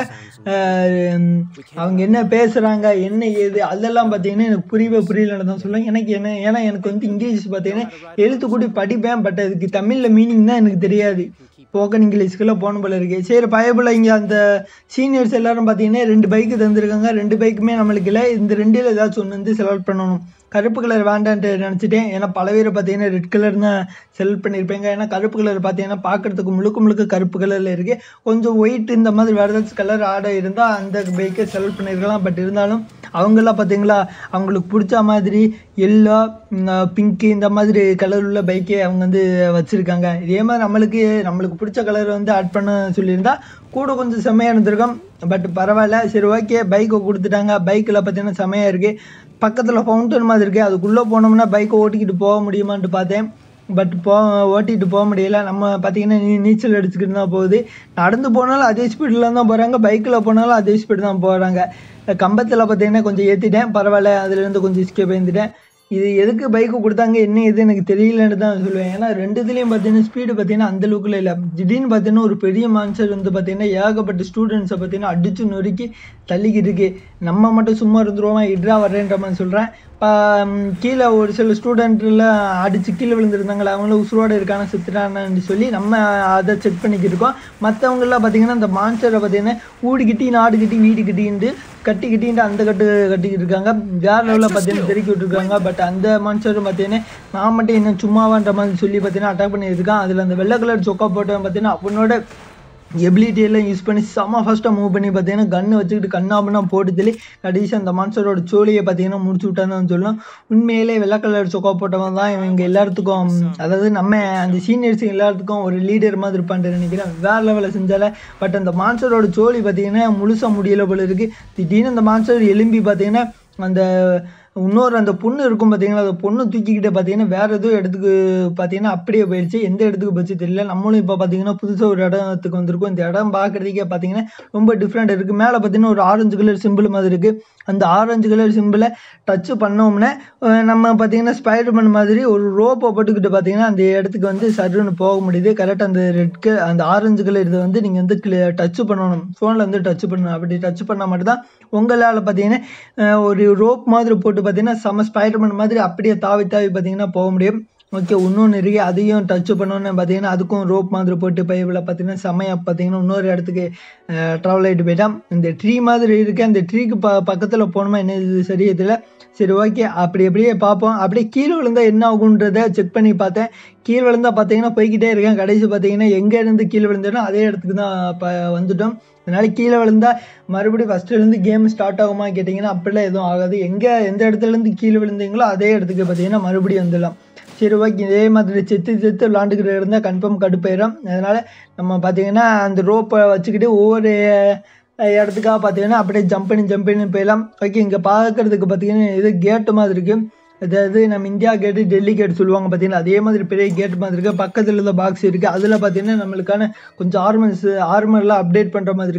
அவங்க என்ன பேசுகிறாங்க என்ன ஏது அதெல்லாம் பார்த்தீங்கன்னா எனக்கு புரியவே புரியலன்னு தான் சொல்லுவேன் எனக்கு என்ன ஏன்னா எனக்கு வந்து இங்கிலீஷ் பார்த்தீங்கன்னா எழுத்து கூட்டி படிப்பேன் பட் அதுக்கு தமிழில் மீனிங் தான் எனக்கு தெரியாது ஸ்போக்கன் இங்கிலீஷ்க்கெல்லாம் போன போல இருக்கு சரி பயபுல இங்கே அந்த சீனியர்ஸ் எல்லாரும் பார்த்தீங்கன்னா ரெண்டு பைக்கு தந்திருக்காங்க ரெண்டு பைக்குமே நம்மளுக்கு இல்லை இந்த ரெண்டில் ஏதாச்சும் ஒன்று வந்து செலக்ட் பண்ணணும் கருப்பு கலர் வேண்டான்ட்டு நினச்சிட்டேன் ஏன்னா பல பேர் பார்த்தீங்கன்னா ரெட் கலர் தான் செலக்ட் பண்ணியிருப்பேங்க ஏன்னா கருப்பு கலர் பார்த்தீங்கன்னா பார்க்கறதுக்கு முழுக்க முழுக்க கருப்பு கலரில் இருக்குது கொஞ்சம் ஒயிட் இந்த மாதிரி வேறு ஏதாச்சும் கலர் ஆடை இருந்தால் அந்த பைக்கை செலக்ட் பண்ணியிருக்கலாம் பட் இருந்தாலும் அவங்கெல்லாம் பார்த்தீங்களா அவங்களுக்கு பிடிச்ச மாதிரி எல்லோ பிங்க்கு இந்த மாதிரி கலர் உள்ள பைக்கே அவங்க வந்து வச்சுருக்காங்க இதே மாதிரி நம்மளுக்கு நம்மளுக்கு பிடிச்ச கலர் வந்து ஆட் பண்ண சொல்லியிருந்தா கூட கொஞ்சம் செம்மையாக இருந்திருக்கும் பட் பரவாயில்ல சரி ஓகே பைக்கை கொடுத்துட்டாங்க பைக்கில் பார்த்தீங்கன்னா செம்மையாக இருக்குது பக்கத்தில் ஃபவுண்டன் மாதிரி இருக்குது அதுக்குள்ளே போனோம்னா பைக்கை ஓட்டிக்கிட்டு போக முடியுமான்ட்டு பார்த்தேன் பட் போ ஓட்டிகிட்டு போக முடியல நம்ம பார்த்தீங்கன்னா நீ நீச்சல் அடிச்சுக்கிட்டு தான் போகுது நடந்து போனாலும் அதே ஸ்பீடில் தான் போகிறாங்க பைக்கில் போனாலும் அதே ஸ்பீடு தான் போகிறாங்க கம்பத்தில் பார்த்தீங்கன்னா கொஞ்சம் ஏற்றிட்டேன் பரவாயில்ல அதுலேருந்து கொஞ்சம் எஸ்கேப் இருந்துட்டேன் இது எதுக்கு பைக்கு கொடுத்தாங்க என்ன எது எனக்கு தெரியலன்னு தான் சொல்லுவேன் ஏன்னா ரெண்டு இதுலேயும் பார்த்தீங்கன்னா ஸ்பீடு பார்த்தீங்கன்னா அந்த அளவுக்குள்ள இல்லை திடீர்னு பார்த்தீங்கன்னா ஒரு பெரிய மான்சர் வந்து பார்த்தீங்கன்னா ஏகப்பட்ட ஸ்டூடெண்ட்ஸை பார்த்தீங்கன்னா அடிச்சு நொறுக்கி தள்ளிக்கிட்டு இருக்கு நம்ம மட்டும் சும்மா இருந்துருவோமா இட்ரா வர்றேன்ற மாதிரி சொல்கிறேன் இப்போ கீழே ஒரு சில ஸ்டூடெண்ட்டில் அடித்து கீழே விழுந்திருந்தாங்களே அவங்களும் உசுரோடு இருக்கான செத்துட்டானு சொல்லி நம்ம அதை செக் பண்ணிக்கிட்டு இருக்கோம் மற்றவங்களாம் பார்த்தீங்கன்னா இந்த மான்சரை பார்த்தீங்கன்னா ஊடிக்கிட்டி நாடுக்கிட்டி வீடு கிட்டின்ட்டு கட்டிக்கிட்டின்ட்டு அந்த கட்டு கட்டிக்கிட்டு இருக்காங்க வேறு லெவலில் பார்த்தீங்கன்னா தெருக்கி விட்டுருக்காங்க பட் அந்த மான்சரும் பார்த்தீங்கன்னா நான் மட்டும் இன்னும் சும்மாவான்ற மாதிரி சொல்லி பார்த்தீங்கன்னா அட்டாக் பண்ணியிருக்கான் அதில் அந்த வெள்ளை கலர் சொக்கா போட்டவன் பார்த்தீங்கன்னா அவனோட எபிலிட்டி எல்லாம் யூஸ் பண்ணி செம்ம ஃபஸ்ட்டாக மூவ் பண்ணி பார்த்தீங்கன்னா கன்று வச்சுக்கிட்டு கண்ணாமண்ணா போட்டு தள்ளி கடைசி அந்த மான்சரோட சோழியை பார்த்தீங்கன்னா முடிச்சு விட்டான்னு சொல்லலாம் உண்மையிலே வெள்ளை கலர் சொக்கா போட்டவன் தான் இவங்க எல்லாத்துக்கும் அதாவது நம்ம அந்த சீனியர்ஸ் எல்லாத்துக்கும் ஒரு லீடர் மாதிரி இருப்பான்ட்டு நினைக்கிறேன் வேறு லெவலில் செஞ்சால பட் அந்த மான்சரோட சோழி பார்த்தீங்கன்னா முழுசாக முடியல போல இருக்குது திடீர்னு அந்த மான்சர் எலும்பி பார்த்தீங்கன்னா அந்த இன்னொரு அந்த பொண்ணு இருக்கும் பார்த்தீங்கன்னா அந்த பொண்ணு தூக்கிக்கிட்டு பார்த்தீங்கன்னா வேறு எதுவும் இடத்துக்கு பார்த்தீங்கன்னா அப்படியே போயிடுச்சு எந்த இடத்துக்கு போச்சு தெரியல நம்மளும் இப்போ பார்த்தீங்கன்னா புதுசாக ஒரு இடத்துக்கு வந்திருக்கோம் இந்த இடம் பார்க்குறதுக்கே பார்த்தீங்கன்னா ரொம்ப டிஃப்ரெண்ட் இருக்குது மேலே பார்த்தீங்கன்னா ஒரு ஆரஞ்சு கலர் சிம்பிள் மாதிரி இருக்குது அந்த ஆரஞ்சு கலர் சிம்பிளை டச்சு பண்ணோம்னா அஹ் நம்ம பார்த்தீங்கன்னா ஸ்பைடர்மேன் மாதிரி ஒரு ரோப்பை போட்டுக்கிட்டு பார்த்தீங்கன்னா அந்த இடத்துக்கு வந்து சருன்னு போக முடியுது கரெக்டாக அந்த ரெட் க அந்த ஆரஞ்சு கலர் இதை வந்து நீங்கள் வந்து டச் பண்ணணும் ஃபோனில் வந்து டச் பண்ணணும் அப்படி டச் பண்ணால் மட்டும்தான் உங்களால் பார்த்தீங்கன்னா அஹ் ஒரு ரோப் மாதிரி போட்டு பார்த்தீங்கன்னா செம ஸ்பைடர்மேன் மாதிரி அப்படியே தாவி தாவி பார்த்தீங்கன்னா போக முடியும் ஓகே இன்னொன்று இருக்குது அதையும் டச் பண்ணோன்னு பார்த்தீங்கன்னா அதுக்கும் ரோப் மாதிரி போட்டு பைப்பில் பார்த்தீங்கன்னா செமையாக பார்த்தீங்கன்னா இன்னொரு இடத்துக்கு ட்ராவல் ஆகிட்டு போயிட்டான் இந்த ட்ரீ மாதிரி இருக்குது அந்த ட்ரீக்கு ப பக்கத்தில் போகணுமா என்ன இது சரியே தெரியல சரி ஓகே அப்படி அப்படியே பார்ப்போம் அப்படியே கீழே விழுந்தா என்ன ஆகுன்றத செக் பண்ணி பார்த்தேன் கீழே விழுந்தா பார்த்தீங்கன்னா போய்கிட்டே இருக்கேன் கடைசி பார்த்தீங்கன்னா எங்கேருந்து கீழே விழுந்தேனோ அதே இடத்துக்கு தான் இப்போ வந்துட்டோம் அதனால கீழே விழுந்தா மறுபடியும் ஃபஸ்ட்டுலேருந்து கேம் ஸ்டார்ட் ஆகுமா கேட்டிங்கன்னா அப்படிலாம் எதுவும் ஆகாது எங்கே எந்த இடத்துலேருந்து கீழே விழுந்தீங்களோ அதே இடத்துக்கு பார்த்தீங்கன்னா மறுபடியும் வந்துடலாம் சரி ஓகே இதே மாதிரி செத்து செத்து விளாண்டுக்கிட்டு இருந்தால் கன்ஃபார்ம் கடுப்பாயிடும் அதனால் நம்ம பார்த்தீங்கன்னா அந்த ரோப்பை வச்சுக்கிட்டு ஒவ்வொரு இடத்துக்காக பார்த்தீங்கன்னா அப்படியே ஜம்ப் பண்ணி ஜம்ப் பண்ணி போயிடலாம் ஓகே இங்கே பார்க்குறதுக்கு பார்த்தீங்கன்னா இது கேட்டு மாதிரி இருக்குது அதாவது நம்ம இந்தியா கேட்டு டெல்லி கேட் சொல்லுவாங்க பார்த்தீங்கன்னா அதே மாதிரி பெரிய கேட் மாதிரி இருக்குது பக்கத்தில் இருந்த பாக்ஸ் இருக்குது அதில் பார்த்தீங்கன்னா நம்மளுக்கான கொஞ்சம் ஆர்மர்ஸ் ஆர்மர்லாம் அப்டேட் பண்ணுற மாதிரி இருக்குது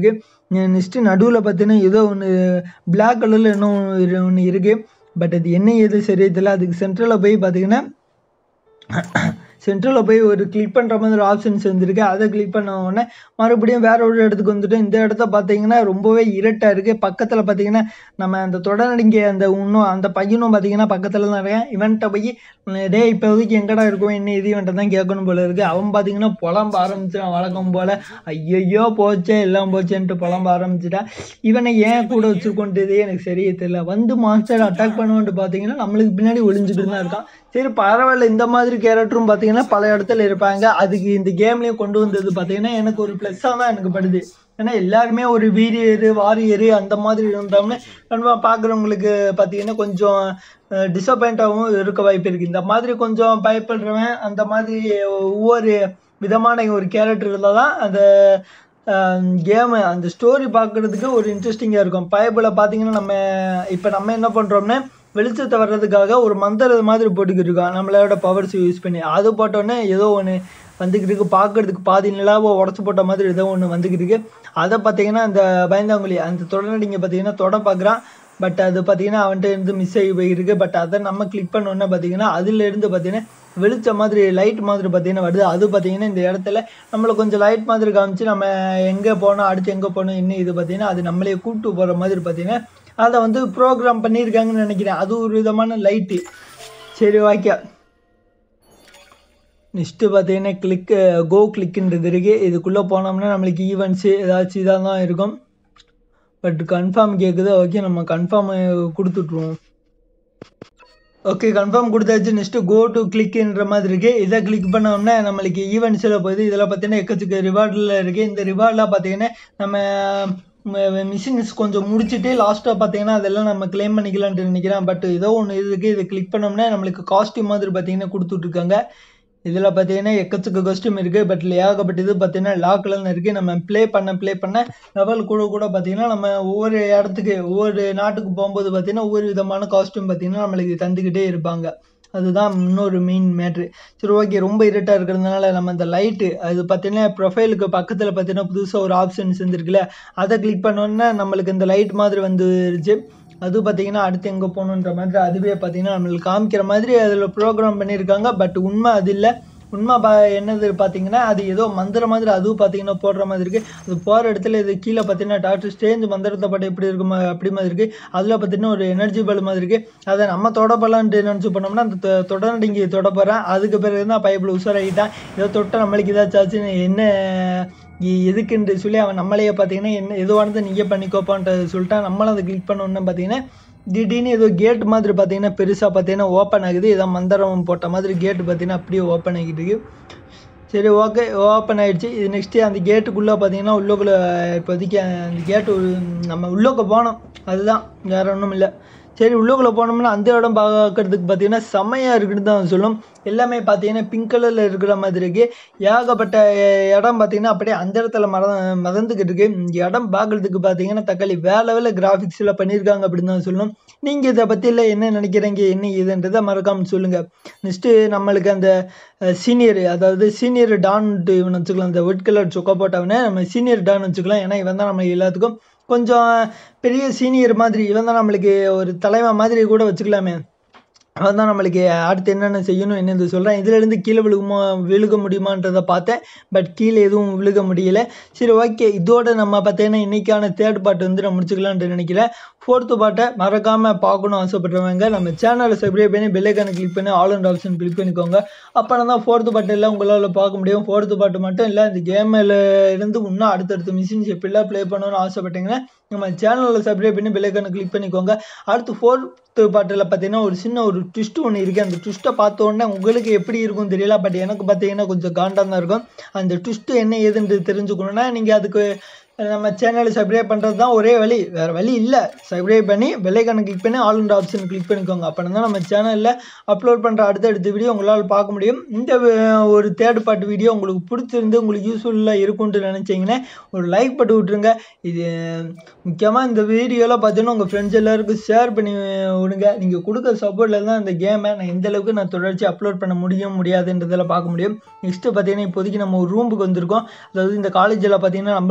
நெக்ஸ்ட்டு நடுவில் பார்த்தீங்கன்னா ஏதோ ஒன்று பிளாக் கலரில் இன்னும் ஒன்று இருக்குது பட் அது என்ன ஏது சரியா தெரியல அதுக்கு சென்ட்ரலில் போய் பார்த்தீங்கன்னா சென்ட்ரலில் போய் ஒரு கிளிக் பண்ணுற மாதிரி ஒரு ஆப்ஷன்ஸ் வந்துருக்கு அதை கிளிக் பண்ண உடனே மறுபடியும் வேற ஒரு இடத்துக்கு வந்துட்டு இந்த இடத்த பார்த்தீங்கன்னா ரொம்பவே இருட்டாக இருக்குது பக்கத்தில் பார்த்தீங்கன்னா நம்ம அந்த தொடர்நடிங்க அந்த இன்னும் அந்த பையனும் பார்த்தீங்கன்னா பக்கத்தில் தான் இருக்கேன் இவன்கிட்ட போய் டே இப்போதைக்கு எங்கடா இருக்கும் என்ன இது இவன்ட்ட தான் கேட்கணும் போல இருக்குது அவன் பார்த்தீங்கன்னா புலம்ப ஆரம்பிச்சிட்டான் வழக்கம் போல் ஐயையோ போச்சே எல்லாம் போச்சேன்ட்டு புலம்ப ஆரம்பிச்சிட்டான் இவனை ஏன் கூட வச்சுருக்கோன்றது எனக்கு சரியே தெரியல வந்து மாஸ்டர் அட்டாக் பண்ணுவோன்ட்டு பார்த்தீங்கன்னா நம்மளுக்கு பின்னாடி ஒளிஞ்சுட்டு தான் இருக்கான் சரி பரவாயில்ல இந்த மாதிரி கேரக்டரும் பார்த்தீங்கன்னா பல இடத்துல இருப்பாங்க அதுக்கு இந்த கேம்லேயும் கொண்டு வந்தது பார்த்தீங்கன்னா எனக்கு ஒரு ப்ளஸ்ஸாக தான் எனக்கு படுது ஏன்னா எல்லாருமே ஒரு வீரியரு வாரியரு அந்த மாதிரி இருந்தோம்னு கண்டிப்பாக பார்க்குறவங்களுக்கு பார்த்தீங்கன்னா கொஞ்சம் டிசப்பாயிண்டாகவும் இருக்க வாய்ப்பு இருக்குது இந்த மாதிரி கொஞ்சம் பயப்படுறவன் அந்த மாதிரி ஒவ்வொரு விதமான ஒரு கேரக்டர் இருந்தால் தான் அந்த கேமு அந்த ஸ்டோரி பார்க்குறதுக்கு ஒரு இன்ட்ரெஸ்டிங்காக இருக்கும் பயபில் பார்த்தீங்கன்னா நம்ம இப்போ நம்ம என்ன பண்ணுறோம்னா வெளிச்சத்தை வர்றதுக்காக ஒரு மந்திரம் மாதிரி போட்டுக்கிட்டு இருக்கோம் நம்மளோட பவர்ஸ் யூஸ் பண்ணி அது போட்டோன்னே ஏதோ ஒன்று வந்துக்கிட்டு இருக்கு பார்க்கறதுக்கு பாதி நிலாவை உடச்சி போட்ட மாதிரி ஏதோ ஒன்று வந்துக்கிட்டு இருக்கு அதை பார்த்தீங்கன்னா அந்த பயந்தாங்குழி அந்த தொடர்நடிங்க பார்த்தீங்கன்னா தொட பார்க்குறான் பட் அது பார்த்தீங்கன்னா அவன்கிட்ட இருந்து மிஸ் ஆகி போயிருக்கு பட் அதை நம்ம கிளிக் பண்ணோன்னே பார்த்தீங்கன்னா அதுலேருந்து பார்த்தீங்கன்னா வெளிச்ச மாதிரி லைட் மாதிரி பார்த்தீங்கன்னா வருது அது பார்த்தீங்கன்னா இந்த இடத்துல நம்மளை கொஞ்சம் லைட் மாதிரி காமிச்சு நம்ம எங்கே போனோம் அடுத்து எங்கே போனோம் என்ன இது பார்த்தீங்கன்னா அது நம்மளே கூப்பிட்டு போகிற மாதிரி பார்த்தீங்கன்னா அதை வந்து ப்ரோக்ராம் பண்ணியிருக்காங்கன்னு நினைக்கிறேன் அது ஒரு விதமான லைட்டு சரி ஓகே நெக்ஸ்ட்டு பார்த்தீங்கன்னா கிளிக்கு கோ கிளிக்குன்றது இருக்குது இதுக்குள்ளே போனோம்னா நம்மளுக்கு ஈவெண்ட்ஸு ஏதாச்சும் இதாக தான் இருக்கும் பட் கன்ஃபார்ம் கேட்குது ஓகே நம்ம கன்ஃபார்ம் கொடுத்துட்ருவோம் ஓகே கன்ஃபார்ம் கொடுத்தாச்சு நெக்ஸ்ட்டு கோ டு கிளிக்ன்ற மாதிரி இருக்குது இதை கிளிக் பண்ணோம்னா நம்மளுக்கு ஈவெண்ட்ஸில் போகுது இதில் பார்த்தீங்கன்னா எக்கச்சக்க ரிவார்டில் இருக்குது இந்த ரிவார்டில் பார்த்தீங்கன்னா நம்ம மிஷின்ஸ் கொஞ்சம் முடிச்சுட்டு லாஸ்ட்டாக பார்த்தீங்கன்னா அதெல்லாம் நம்ம கிளைம் பண்ணிக்கலான்ட்டு நினைக்கிறேன் பட் ஏதோ ஒன்று இருக்குது இதை கிளிக் பண்ணோம்னா நம்மளுக்கு காஸ்டியூம் மாதிரி பார்த்தீங்கன்னா கொடுத்துட்ருக்காங்க இதில் பார்த்தீங்கன்னா எக்கச்சக்க காஸ்டியூம் இருக்குது பட் ஏகப்பட்ட இது பார்த்தீங்கன்னா லாக்லன்னு இருக்குது நம்ம ப்ளே பண்ண ப்ளே பண்ண லெவல் கூட கூட பார்த்தீங்கன்னா நம்ம ஒவ்வொரு இடத்துக்கு ஒவ்வொரு நாட்டுக்கு போகும்போது பார்த்தீங்கன்னா ஒவ்வொரு விதமான காஸ்டியூம் பார்த்தீங்கன்னா நம்மளுக்கு தந்துக்கிட்டே இருப்பாங்க அதுதான் இன்னொரு மெயின் மேட்ரு சரி ஓகே ரொம்ப இருட்டாக இருக்கிறதுனால நம்ம இந்த லைட்டு அது பார்த்தீங்கன்னா ப்ரொஃபைலுக்கு பக்கத்தில் பார்த்தீங்கன்னா புதுசாக ஒரு ஆப்ஷன்ஸ் இருந்திருக்குல்ல அதை கிளிக் பண்ணோன்னா நம்மளுக்கு இந்த லைட் மாதிரி வந்துருச்சு அது பார்த்தீங்கன்னா அடுத்து எங்கே போகணுன்ற மாதிரி அதுவே பார்த்தீங்கன்னா நம்மளுக்கு காமிக்கிற மாதிரி அதில் ப்ரோக்ராம் பண்ணியிருக்காங்க பட் உண்மை அது இல்லை உண்மை பா என்னது பார்த்தீங்கன்னா அது ஏதோ மந்திரம் மாதிரி அதுவும் பார்த்தீங்கன்னா போடுற மாதிரி இருக்குது அது போகிற இடத்துல இது கீழே பார்த்தீங்கன்னா டாக்டர் ஸ்டேஞ்ச் மந்திரத்தை படம் எப்படி இருக்குமா அப்படி மாதிரி இருக்குது அதில் பார்த்தீங்கன்னா ஒரு எனர்ஜி பல் மாதிரி இருக்குது அதை நம்ம தொடப்பலான்ட்டு நினச்சி பண்ணோம்னா அந்த தொ- தொடர்ந்து தொட போகிறேன் அதுக்கு பிறகு தான் பைப்பில் உஷாராகிட்டான் ஏதோ தொட்ட நம்மளுக்கு ஏதாச்சும் ஆச்சுன்னு என்ன இ- எதுக்குன்னு சொல்லி அவன் நம்மளையே பார்த்தீங்கன்னா என்ன எதுவானது நீயே பண்ணிக்கோப்பான்ட்டு சொல்லிட்டான் நம்மளும் அதை கிளிக் பண்ணோன்னு பார்த்தீங்கன்னா திடீர்னு ஏதோ கேட் மாதிரி பார்த்தீங்கன்னா பெருசாக பார்த்தீங்கன்னா ஓப்பன் ஆகுது ஏதோ மந்திரம் போட்ட மாதிரி கேட்டு பார்த்தீங்கன்னா அப்படியே ஓப்பன் ஆகிட்டு இருக்கு சரி ஓகே ஓப்பன் ஆயிடுச்சு இது நெக்ஸ்ட்டு அந்த கேட்டுக்குள்ளே பார்த்தீங்கன்னா உள்ளுக்குள்ளே இப்போதைக்கு அந்த கேட்டு நம்ம உள்ளுக்கு போனோம் அதுதான் வேற ஒன்றும் இல்லை சரி உள்ளுக்குள்ளே போனோம்னா அந்த இடம் பார்க்கறதுக்கு பார்த்தீங்கன்னா செம்மையாக இருக்குன்னு தான் சொல்லும் எல்லாமே பார்த்தீங்கன்னா பிங்க் கலரில் இருக்கிற மாதிரி இருக்கு ஏகப்பட்ட இடம் பார்த்தீங்கன்னா அப்படியே அந்த இடத்துல மற மறந்துக்கிட்டு இருக்கு இந்த இடம் பார்க்கறதுக்கு பார்த்தீங்கன்னா தக்காளி வேற லெவலில் கிராஃபிக்ஸில் பண்ணியிருக்காங்க அப்படின்னு தான் சொல்லணும் நீங்கள் இதை பற்றியில் என்ன நினைக்கிறீங்க என்ன இதுன்றதை மறக்காமல் சொல்லுங்கள் நெக்ஸ்ட்டு நம்மளுக்கு அந்த சீனியர் அதாவது சீனியர் டான்ட்டு இவன் வச்சுக்கலாம் இந்த ஒயிட் கலர் சொக்கா போட்டவனே நம்ம சீனியர் டான் வச்சுக்கலாம் ஏன்னா இவன் தான் நம்ம எல்லாத்துக்கும் கொஞ்சம் பெரிய சீனியர் மாதிரி இவன் தான் நம்மளுக்கு ஒரு தலைவன் மாதிரி கூட வச்சுக்கலாமே அவன் தான் நம்மளுக்கு அடுத்து என்னென்ன செய்யணும் என்னது சொல்கிறேன் இதுலேருந்து கீழே விழுகுமா விழுக முடியுமான்றதை பார்த்தேன் பட் கீழே எதுவும் விழுக முடியல சரி ஓகே இதோட நம்ம பார்த்தீங்கன்னா இன்னைக்கான தேர்ட் பார்ட் வந்து நான் முடிச்சுக்கலான்ட்டு நினைக்கிறேன் ஃபோர்த்து பார்ட்டை மறக்காமல் பார்க்கணும் ஆசைப்படுறவங்க நம்ம சேனலை சப்ஸ்கிரைப் பண்ணி பெல்லைக்கான கிளிக் பண்ணி ஆல் அண்ட் ஆப்ஷன் கிளிக் பண்ணிக்கோங்க அப்போ தான் ஃபோர்த்து பார்ட் எல்லாம் உங்களால் பார்க்க முடியும் ஃபோர்த்து பார்ட் மட்டும் இல்லை இந்த கேமில் இருந்து இன்னும் அடுத்தடுத்த மிஷின்ஸ் எப்படிலாம் ப்ளே பண்ணணும்னு ஆசைப்பட்டீங்கன்னா நம்ம சேனலில் சப்ஸ்கிரைப் பண்ணி பெல்லைக்கான கிளிக் பண்ணிக்கோங்க அடுத்து ஃபோர்த்து பாட்டில் பார்த்தீங்கன்னா ஒரு சின்ன ஒரு ட்விஸ்ட் ஒன்று இருக்குது அந்த ட்விஸ்ட்டை பார்த்த உடனே உங்களுக்கு எப்படி இருக்கும் தெரியல பட் எனக்கு பார்த்தீங்கன்னா கொஞ்சம் காண்டாக தான் இருக்கும் அந்த ட்விஸ்ட்டு என்ன ஏதுன்றது தெரிஞ்சுக்கணுன்னா நீங்கள் அதுக்கு நம்ம சேனலை சப்ஸ்கிரைப் பண்ணுறது தான் ஒரே வழி வேறு வழி இல்லை சப்ஸ்கிரைப் பண்ணி பெல்லைக்கான கிளிக் பண்ணி ஆல் அண்ட் ஆப்ஷன் கிளிக் பண்ணிக்கோங்க அப்போ தான் நம்ம சேனலில் அப்லோட் பண்ணுற அடுத்தடுத்த வீடியோ உங்களால் பார்க்க முடியும் இந்த வி- ஒரு தேர்ட் பார்ட் வீடியோ உங்களுக்கு பிடிச்சிருந்து உங்களுக்கு யூஸ்ஃபுல்லாக இருக்கும்னு நினச்சிங்கன்னா ஒரு லைக் போட்டு விட்ருங்க இது முக்கியமாக இந்த வீடியோவில் பார்த்தீங்கன்னா உங்கள் ஃப்ரெண்ட்ஸ் எல்லாருக்கும் ஷேர் பண்ணி விடுங்க நீங்கள் கொடுக்குற சப்போர்ட்டில் தான் இந்த கேமை நான் எந்த அளவுக்கு நான் தொடர்ச்சி அப்லோட் பண்ண முடியும் முடியாதுன்றதில் பார்க்க முடியும் நெக்ஸ்ட்டு பார்த்தீங்கன்னா இப்போதைக்கு நம்ம ஒரு ரூமுக்கு வந்திருக்கோம் அதாவது இந்த காலேஜில் பார்த்தீங்கன்னா நம்மளுக்குன்ட்டு ஏதோ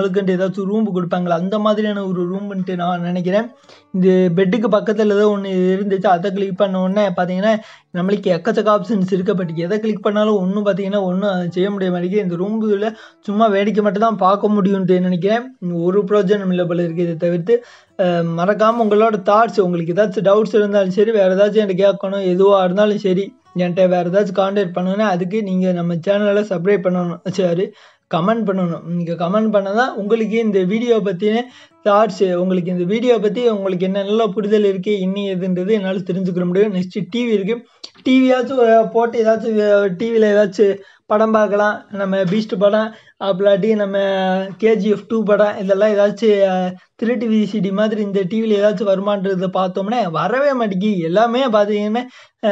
ஏதாச்சும் ரூம் கொடுப்பாங்களா அந்த மாதிரியான ஒரு ரூம்ன்ட்டு நான் நினைக்கிறேன் இந்த பெட்டுக்கு பக்கத்தில் ஏதோ ஒன்று இருந்துச்சு அதை கிளிக் பண்ண உடனே பார்த்தீங்கன்னா நம்மளுக்கு எக்கச்சக்க ஆப்ஷன்ஸ் இருக்கு பட் எதை கிளிக் பண்ணாலும் ஒன்றும் பார்த்தீங்கன்னா ஒன்றும் செய்ய முடிய மாட்டேங்குது இந்த ரூம்பில் சும்மா வேடிக்கை மட்டும் தான் பார்க்க முடியும்ட்டு நினைக்கிறேன் ஒரு ப்ரோஜனம் இல்லை போல இருக்குது இதை தவிர்த்து அஹ், மறக்காம உங்களோட தாட்ஸ் உங்களுக்கு ஏதாச்சும் டவுட்ஸ் இருந்தாலும் சரி வேறு ஏதாச்சும் என்கிட்ட கேட்கணும் எதுவாக இருந்தாலும் சரி என்கிட்ட வேறு ஏதாச்சும் காண்டாக்ட் பண்ணணும்னா அதுக்கு நீங்கள் நம்ம சேனலை சப்ஸ்கிரைப் பண்ணணும் சரி கமெண்ட் பண்ணணும் நீங்கள் கமெண்ட் பண்ணால் தான் உங்களுக்கு இந்த வீடியோ பற்றின தாட்ஸு உங்களுக்கு இந்த வீடியோ பற்றி உங்களுக்கு என்னென்ன புரிதல் இருக்குது இன்னி எதுன்றது என்னால் தெரிஞ்சுக்கிற முடியும் நெக்ஸ்ட்டு டிவி இருக்குது டிவியாச்சும் போட்டு ஏதாச்சும் டிவியில் ஏதாச்சும் படம் பார்க்கலாம் நம்ம பீஸ்ட் படம் அப்பலாட்டி நம்ம கேஜிஎஃப் டூ படம் இதெல்லாம் ஏதாச்சும் திருட்டு விசிடி மாதிரி இந்த டிவியில் ஏதாச்சும் வருமானதை பார்த்தோம்னா வரவே மாட்டேங்கி எல்லாமே பார்த்தீங்கன்னா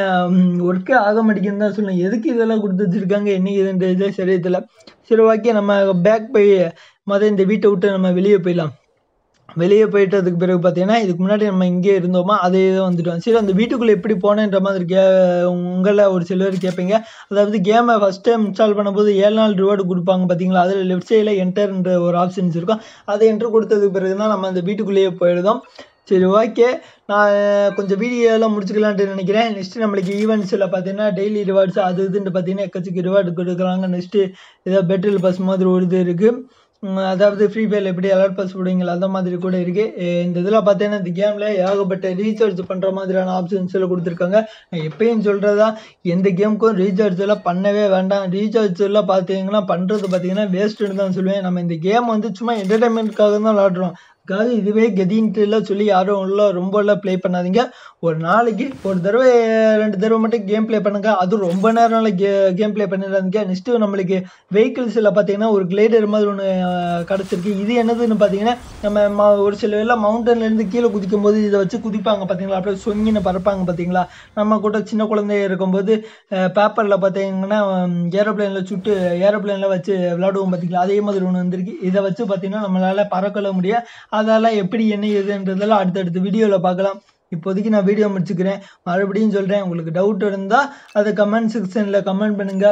ஒர்க்கே ஆக மாட்டேங்குதுன்னு தான் சொல்லணும் எதுக்கு இதெல்லாம் கொடுத்து வச்சுருக்காங்க என்ன இதுன்றதே சரியா தெரியல சரி ஓகே நம்ம பேக் போய் மொதல் இந்த வீட்டை விட்டு நம்ம வெளியே போயிடலாம் வெளியே போயிட்டதுக்கு பிறகு பார்த்தீங்கன்னா இதுக்கு முன்னாடி நம்ம இங்கே இருந்தோமா அதே தான் வந்துட்டோம் சரி அந்த வீட்டுக்குள்ளே எப்படி போனேன்ற மாதிரி கே உங்களை ஒரு சிலர் கேட்பீங்க அதாவது கேமை ஃபஸ்ட் டைம் இன்ஸ்டால் பண்ணும்போது ஏழு நாள் ரிவார்டு கொடுப்பாங்க பார்த்தீங்களா அதில் லெஃப்ட் சைடில் என்டர்ன்ற ஒரு ஆப்ஷன்ஸ் இருக்கும் அதை என்ட்ரு கொடுத்ததுக்கு பிறகு தான் நம்ம அந்த வீட்டுக்குள்ளேயே போயிடுதோம் சரி ஓகே நான் கொஞ்சம் வீடியோலாம் முடிச்சுக்கலான்ட்டு நினைக்கிறேன் நெக்ஸ்ட்டு நம்மளுக்கு ஈவெண்ட்ஸில் பார்த்தீங்கன்னா டெய்லி ரிவார்ட்ஸ் அது இதுன்னு பார்த்தீங்கன்னா எக்கச்சக்க ரிவார்டு கொடுக்குறாங்க நெக்ஸ்ட்டு ஏதோ பெட்ரோல் பஸ் மாதிரி ஒரு இது இருக்குது உம், அதாவது ஃப்ரீ ஃபயரில் எப்படி அலர்ட் பாஸ் போடுவீங்களா அந்த மாதிரி கூட இருக்குது இந்த இதில் பார்த்தீங்கன்னா இந்த கேமில் ஏகப்பட்ட ரீசார்ஜ் பண்ணுற மாதிரியான ஆப்ஷன்ஸ் எல்லாம் கொடுத்துருக்காங்க நான் எப்பயும் சொல்கிறதா எந்த கேமுக்கும் ரீசார்ஜ் எல்லாம் பண்ணவே வேண்டாம் ரீசார்ஜ் எல்லாம் பார்த்தீங்கன்னா பண்ணுறது பார்த்தீங்கன்னா வேஸ்ட்டுன்னு தான் சொல்லுவேன் நம்ம இந்த கேம் வந்து சும்மா என்டர்டைன்மெண்ட்காக தான் விளாடுறோம் அதுக்காக இதுவே கதின்ட்டு எல்லாம் சொல்லி யாரும் உள்ள ரொம்ப எல்லாம் ப்ளே பண்ணாதீங்க ஒரு நாளைக்கு ஒரு தடவை ரெண்டு தடவை மட்டும் கேம் ப்ளே பண்ணுங்க அதுவும் ரொம்ப நேரம் கே கேம் ப்ளே பண்ணிடாதீங்க நெக்ஸ்ட்டு நம்மளுக்கு வெஹிக்கிள்ஸில் பார்த்தீங்கன்னா ஒரு கிளைடர் மாதிரி ஒன்று கிடச்சிருக்கு இது என்னதுன்னு பார்த்தீங்கன்னா நம்ம ம- ஒரு சில எல்லாம் மவுண்டன்லேருந்து கீழே குதிக்கும் போது இதை வச்சு குதிப்பாங்க பார்த்தீங்களா அப்படியே சொங்கின்னு பறப்பாங்க பார்த்தீங்களா நம்ம கூட சின்ன குழந்தைய இருக்கும்போது பேப்பரில் பார்த்தீங்கன்னா ஏரோப்ளேனில் சுட்டு ஏரோப்ளேனில் வச்சு விளையாடுவோம் பார்த்தீங்களா அதே மாதிரி ஒன்று வந்திருக்கு இதை வச்சு பார்த்தீங்கன்னா நம்மளால் பறக்கல முடியும் அதெல்லாம் எப்படி என்ன ஏதுன்றதெல்லாம் அடுத்தடுத்த வீடியோவில் பார்க்கலாம் இப்போதைக்கு நான் வீடியோ முடிச்சுக்கிறேன் மறுபடியும் சொல்கிறேன் உங்களுக்கு டவுட் இருந்தால் அதை கமெண்ட் செக்ஷனில் கமெண்ட் பண்ணுங்கள்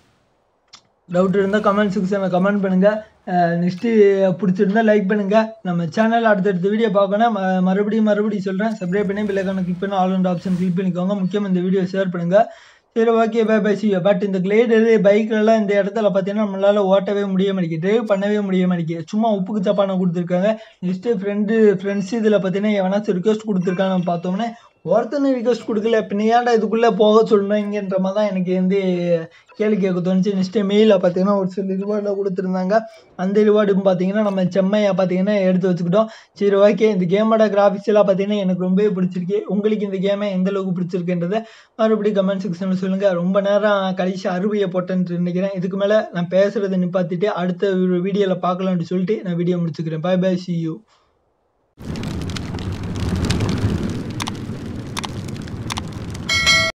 டவுட் இருந்தால் கமெண்ட் செக்ஷனில் கமெண்ட் பண்ணுங்கள் நெக்ஸ்ட்டு பிடிச்சிருந்தா லைக் பண்ணுங்கள் நம்ம சேனல் அடுத்தடுத்த வீடியோ பார்க்கணும் ம- மறுபடியும் மறுபடியும் சொல்கிறேன் சப்ஸ்கிரைப் பண்ணி பில்லைக்கான கிளிக் பண்ணி ஆல் ஆப்ஷன் கிளிக் பண்ணிக்கோங்க முக்கியம் இந்த வீடியோ ஷேர் பண்ணுங்கள் சரி ஓகே பை பை சி பட் இந்த கிளேடரு பைக்லலாம் இந்த இடத்துல பார்த்தீங்கன்னா நம்மளால் ஓட்டவே முடிய மாட்டேங்குது டிரைவ் பண்ணவே முடிய மாட்டேங்குது சும்மா உப்புக்கு சப்பானை கொடுத்துருக்காங்க நெக்ஸ்ட்டு ஃப்ரெண்டு ஃப்ரெண்ட்ஸ் இதில் பார்த்தீங்கன்னா எவனாச்சும் ரிக்வஸ்ட் கொடுத்துருக்கான்னு பார்த்தோம்னா ஒருத்தனை ரிக்வஸ்ட் கொடுக்கல பின்ன ஏன்டா இதுக்குள்ளே போக சொல்கிறீங்கன்ற மாதிரி தான் எனக்கு வந்து கேள்வி கேட்க தோணுச்சு நெக்ஸ்ட்டு மெயிலில் பார்த்தீங்கன்னா ஒரு சில ரிவார்டில் கொடுத்துருந்தாங்க அந்த ரிவார்டும் பார்த்தீங்கன்னா நம்ம செம்மையாக பார்த்தீங்கன்னா எடுத்து வச்சுக்கிட்டோம் சரி ஓகே இந்த கேமோட கிராஃபிக்ஸ் எல்லாம் பார்த்தீங்கன்னா எனக்கு ரொம்பவே பிடிச்சிருக்கு உங்களுக்கு இந்த கேமை எந்த அளவுக்கு பிடிச்சிருக்குன்றதை மறுபடியும் கமெண்ட் செக்ஷனில் சொல்லுங்கள் ரொம்ப நேரம் கடைசி அறுவையை போட்டேன்ட்டு நினைக்கிறேன் இதுக்கு மேலே நான் பேசுகிறத நிப்பாத்திட்டு அடுத்த வீடியோவில் பார்க்கலாம்னு சொல்லிட்டு நான் வீடியோ முடிச்சுக்கிறேன் பை பை சி யூ